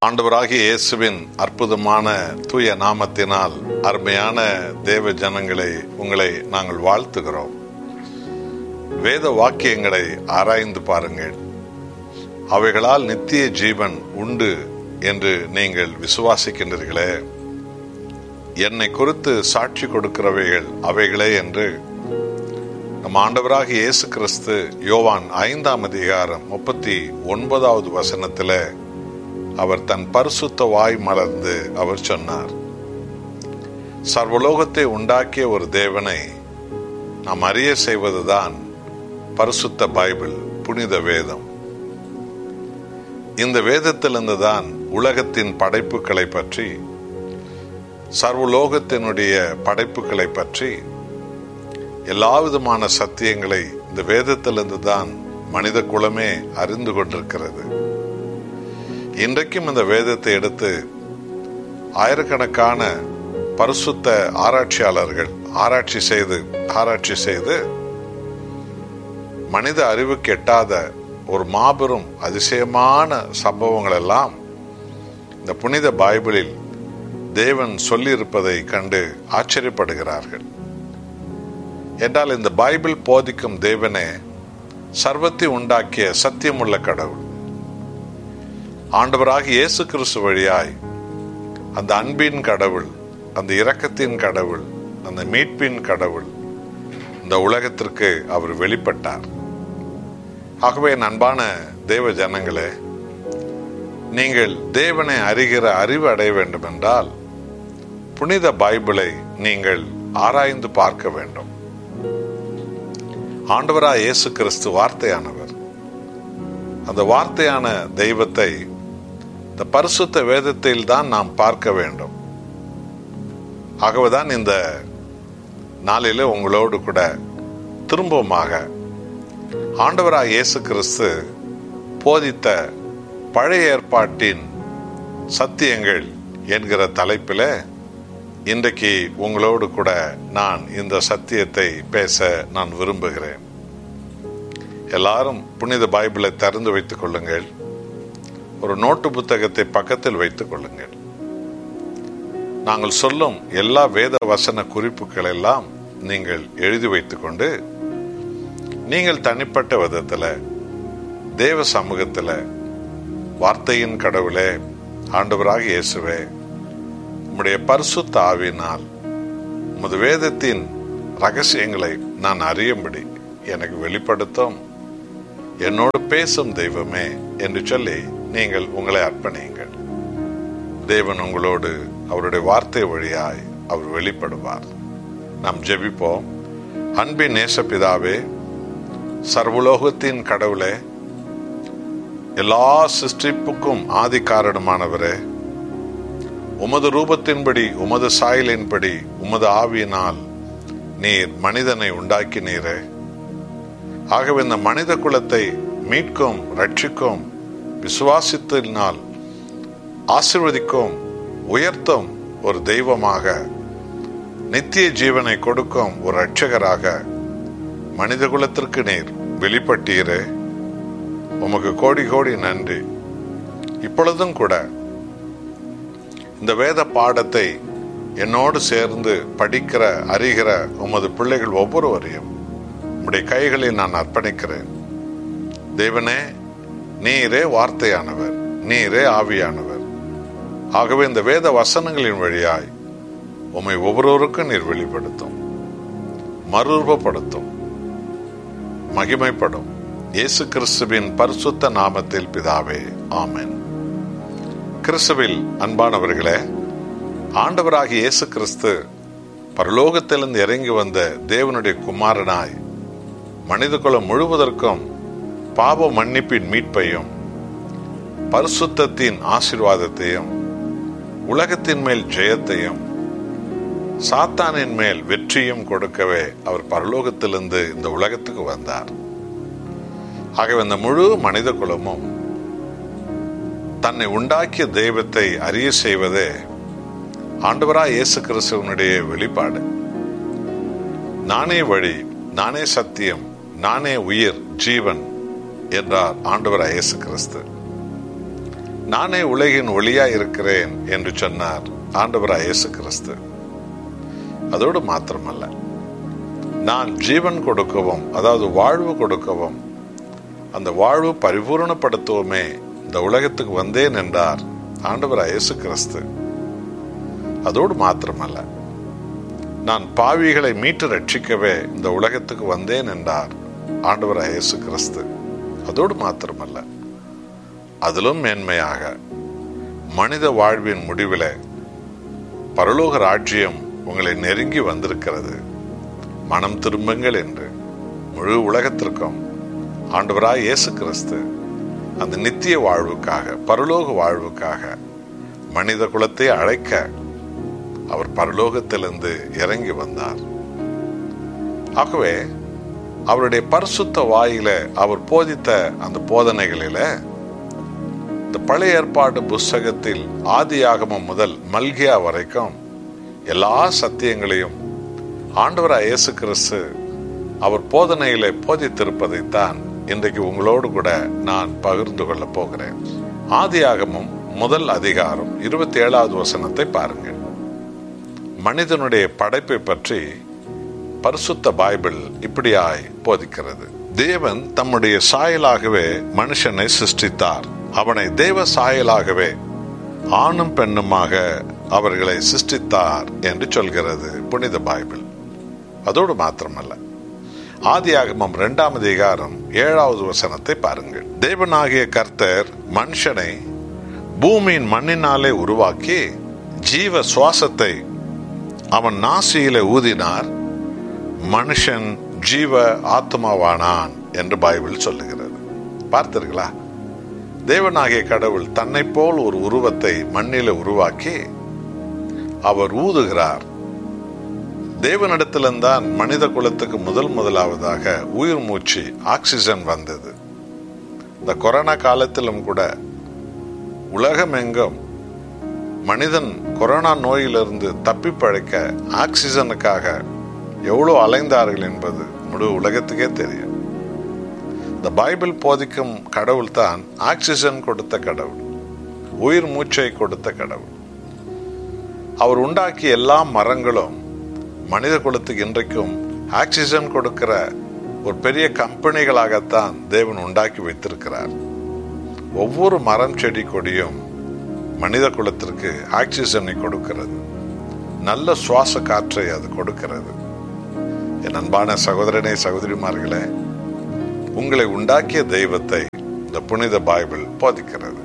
ஆண்டவராகிய இயேசுவின் அற்புதமான தூய நாமத்தினால் அருமையான தேவ ஜனங்களை உங்களை நாங்கள் வாழ்த்துகிறோம் வேத வாக்கியங்களை ஆராய்ந்து பாருங்கள் அவைகளால் நித்திய ஜீவன் உண்டு என்று நீங்கள் விசுவாசிக்கின்றீர்களே என்னை குறித்து சாட்சி கொடுக்கிறவைகள் அவைகளே என்று நம் ஆண்டவராக இயேசு கிறிஸ்து யோவான் ஐந்தாம் அதிகாரம் முப்பத்தி ஒன்பதாவது வசனத்தில் அவர் தன் பரிசுத்த வாய் மலர்ந்து அவர் சொன்னார் சர்வலோகத்தை உண்டாக்கிய ஒரு தேவனை நாம் அறிய செய்வதுதான் பரிசுத்த பைபிள் புனித வேதம் இந்த வேதத்திலிருந்து தான் உலகத்தின் படைப்புகளை பற்றி சர்வலோகத்தினுடைய படைப்புகளை பற்றி எல்லா விதமான சத்தியங்களை இந்த வேதத்திலிருந்து தான் மனித குலமே அறிந்து கொண்டிருக்கிறது இன்றைக்கும் இந்த வேதத்தை எடுத்து ஆயிரக்கணக்கான பரிசுத்த ஆராய்ச்சியாளர்கள் ஆராய்ச்சி செய்து ஆராய்ச்சி செய்து மனித அறிவுக்கு எட்டாத ஒரு மாபெரும் அதிசயமான சம்பவங்கள் எல்லாம் இந்த புனித பைபிளில் தேவன் சொல்லியிருப்பதை கண்டு ஆச்சரியப்படுகிறார்கள் என்றால் இந்த பைபிள் போதிக்கும் தேவனே சர்வத்தை உண்டாக்கிய சத்தியமுள்ள கடவுள் ஆண்டவராக இயேசு கிறிஸ்து வழியாய் அந்த அன்பின் கடவுள் அந்த இரக்கத்தின் கடவுள் அந்த மீட்பின் கடவுள் இந்த உலகத்திற்கு அவர் வெளிப்பட்டார் ஆகவே அன்பான தேவ ஜனங்களே நீங்கள் தேவனை அறிகிற அறிவு அடைய வேண்டும் என்றால் புனித பைபிளை நீங்கள் ஆராய்ந்து பார்க்க வேண்டும் ஆண்டவராய் இயேசு கிறிஸ்து வார்த்தையானவர் அந்த வார்த்தையான தெய்வத்தை இந்த பரிசுத்த வேதத்தில் தான் நாம் பார்க்க வேண்டும் ஆகவேதான் இந்த நாளில உங்களோடு கூட திரும்பவுமாக ஆண்டவராய் இயேசு கிறிஸ்து போதித்த பழைய ஏற்பாட்டின் சத்தியங்கள் என்கிற தலைப்பில் இன்றைக்கு உங்களோடு கூட நான் இந்த சத்தியத்தை பேச நான் விரும்புகிறேன் எல்லாரும் புனித பைபிளை திறந்து வைத்துக் கொள்ளுங்கள் ஒரு நோட்டு புத்தகத்தை பக்கத்தில் வைத்துக் கொள்ளுங்கள் நாங்கள் சொல்லும் எல்லா வேத வசன குறிப்புகள் எல்லாம் நீங்கள் எழுதி வைத்துக்கொண்டு நீங்கள் தனிப்பட்ட விதத்தில் தேவ சமூகத்தில் வார்த்தையின் கடவுளே ஆண்டவராக இயேசுவே உம்முடைய பரிசுத்த ஆவினால் உமது வேதத்தின் ரகசியங்களை நான் அறியும்படி எனக்கு வெளிப்படுத்தும் என்னோடு பேசும் தெய்வமே என்று சொல்லி நீங்கள் உங்களை அர்ப்பணியுங்கள் தேவன் உங்களோடு அவருடைய வார்த்தை வழியாய் அவர் வெளிப்படுவார் நாம் ஜெபிப்போம் அன்பின் நேசப்பிதாவே சர்வலோகத்தின் கடவுளே எல்லா சிருஷ்டிப்புக்கும் ஆதி காரணமானவரே உமது ரூபத்தின்படி உமது சாயலின்படி உமது ஆவியினால் நீர் மனிதனை உண்டாக்கினீரே ஆகவே இந்த மனித குலத்தை மீட்கும் ரட்சிக்கும் விசுவாசித்தினால் ஆசிர்வதிக்கும் உயர்த்தும் ஒரு தெய்வமாக நித்திய ஜீவனை கொடுக்கும் ஒரு ரட்சகராக மனித குலத்திற்கு நீர் வெளிப்பட்டீரே உமக்கு கோடி கோடி நன்றி இப்பொழுதும் கூட இந்த வேத பாடத்தை என்னோடு சேர்ந்து படிக்கிற அறிகிற உமது பிள்ளைகள் ஒவ்வொருவரையும் உம்முடைய கைகளில் நான் அர்ப்பணிக்கிறேன் தேவனே நீரே வார்த்தையானவர் நீரே ஆவியானவர் ஆகவே இந்த வேத வசனங்களின் வழியாய் உம்மை ஒவ்வொருவருக்கும் நீர் வெளிப்படுத்தும் மறுரூபப்படுத்தும் மகிமைப்படும் இயேசு கிறிஸ்துவின் பரிசுத்த நாமத்தில் பிதாவே ஆமேன் கிறிஸ்துவில் அன்பானவர்களே ஆண்டவராகிய இயேசு கிறிஸ்து பரலோகத்திலிருந்து இறங்கி வந்த தேவனுடைய குமாரனாய் மனித குலம் முழுவதற்கும் பாவ மன்னிப்பின் மீட்பையும் பரிசுத்தத்தின் ஆசிர்வாதத்தையும் உலகத்தின் மேல் ஜெயத்தையும் சாத்தானின் மேல் வெற்றியும் கொடுக்கவே அவர் பரலோகத்திலிருந்து இந்த உலகத்துக்கு வந்தார் ஆகவே இந்த முழு மனித குலமும் தன்னை உண்டாக்கிய தெய்வத்தை அறிய செய்வதே ஆண்டவராய் இயேசு கிறிஸ்துவனுடைய வெளிப்பாடு நானே வழி நானே சத்தியம் நானே உயிர் ஜீவன் என்றார் ஆண்டவராய் இயேசு கிறிஸ்து நானே உலகின் ஒளியா இருக்கிறேன் என்று சொன்னார் ஆண்டவராய் இயேசு கிறிஸ்து அதோடு மாத்திரமல்ல நான் ஜீவன் கொடுக்கவும் அதாவது வாழ்வு கொடுக்கவும் அந்த வாழ்வு பரிபூர்ணப்படுத்தவுமே இந்த உலகத்துக்கு வந்தேன் என்றார் ஆண்டவராய் இயேசு கிறிஸ்து அதோடு மாத்திரமல்ல நான் பாவிகளை மீட்டு ரட்சிக்கவே இந்த உலகத்துக்கு வந்தேன் என்றார் ஆண்டவராய் இயேசு கிறிஸ்து அதோடு மாத்திரமல்ல அதிலும் மேன்மையாக மனித வாழ்வின் முடிவில் பரலோக ராஜ்யம் உங்களை நெருங்கி வந்திருக்கிறது மனம் திரும்புங்கள் என்று முழு உலகத்திற்கும் ஆண்டவராய் இயேசு கிறிஸ்து அந்த நித்திய வாழ்வுக்காக பரலோக வாழ்வுக்காக மனித குலத்தை அழைக்க அவர் பரலோகத்திலிருந்து இறங்கி வந்தார் ஆகவே அவருடைய பரிசுத்த வாயில அவர் போதித்த அந்த போதனைகளில இந்த பழைய ஏற்பாடு புஸ்தகத்தில் ஆதியாகமம் முதல் மல்கியா வரைக்கும் எல்லா சத்தியங்களையும் ஆண்டவராய் இயேசு கிறிஸ்து அவர் போதனையில போதித்திருப்பதைத்தான் இன்றைக்கு உங்களோடு கூட நான் பகிர்ந்து கொள்ளப் போகிறேன் ஆதியாகமம் முதல் அதிகாரம் இருபத்தி ஏழாவது வசனத்தை பாருங்கள் மனிதனுடைய படைப்பை பற்றி பரிசுத்த பைபிள் இப்படியாய் போதிக்கிறது தேவன் தம்முடைய சாயலாகவே மனுஷனை சிருஷ்டித்தார் அவனை தேவ சாயலாகவே ஆணும் பெண்ணுமாக அவர்களை சிருஷ்டித்தார் என்று சொல்கிறது புனித பைபிள் அதோடு மாத்திரமல்ல ஆதியாகமம் இரண்டாம் அதிகாரம் ஏழாவது வசனத்தை பாருங்கள் தேவனாகிய கர்த்தர் மனுஷனை பூமியின் மண்ணினாலே உருவாக்கி ஜீவ சுவாசத்தை அவன் நாசியில ஊதினார் மனுஷன் ஜீவ ஆத்மாவானான் என்று பைபிள் சொல்லுகிறது பார்த்தீர்களா தேவனாகிய கடவுள் தன்னை போல் ஒரு உருவத்தை மண்ணில உருவாக்கி அவர் ஊதுகிறார் தேவனிடத்தில்தான் மனித குலத்துக்கு முதல் முதலாவதாக உயிர் மூச்சு ஆக்சிஜன் வந்தது இந்த கொரோனா காலத்திலும் கூட உலகம் எங்கும் மனிதன் கொரோனா நோயிலிருந்து தப்பி பழைக்க ஆக்சிஜனுக்காக எவ்வளோ அலைந்தார்கள் என்பது முழு உலகத்துக்கே தெரியும் இந்த பைபிள் போதிக்கும் கடவுள் தான் ஆக்சிஜன் கொடுத்த கடவுள் உயிர் மூச்சை கொடுத்த கடவுள் அவர் உண்டாக்கிய எல்லா மரங்களும் மனித குலத்துக்கு இன்றைக்கும் ஆக்சிஜன் கொடுக்கிற ஒரு பெரிய கம்பெனிகளாகத்தான் தேவன் உண்டாக்கி வைத்திருக்கிறார் ஒவ்வொரு மரம் செடி கொடியும் மனித குலத்திற்கு ஆக்சிஜனை கொடுக்கிறது நல்ல சுவாச காற்றை அது கொடுக்கிறது என் அன்பான சகோதரனே சகோதரிமார்களே உங்களை உண்டாக்கிய தெய்வத்தை இந்த புனித பைபிள் போதிக்கிறது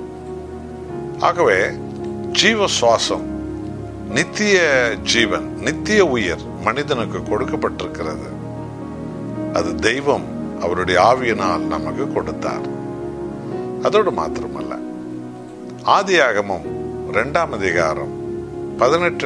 ஆகவே ஜீவ சுவாசம் நித்திய ஜீவன் நித்திய உயிர் மனிதனுக்கு கொடுக்கப்பட்டிருக்கிறது அது தெய்வம் அவருடைய ஆவியினால் நமக்கு கொடுத்தார் அதோடு மாத்திரமல்ல ஆதியாகமும் இரண்டாம் அதிகாரம் பதினெட்டு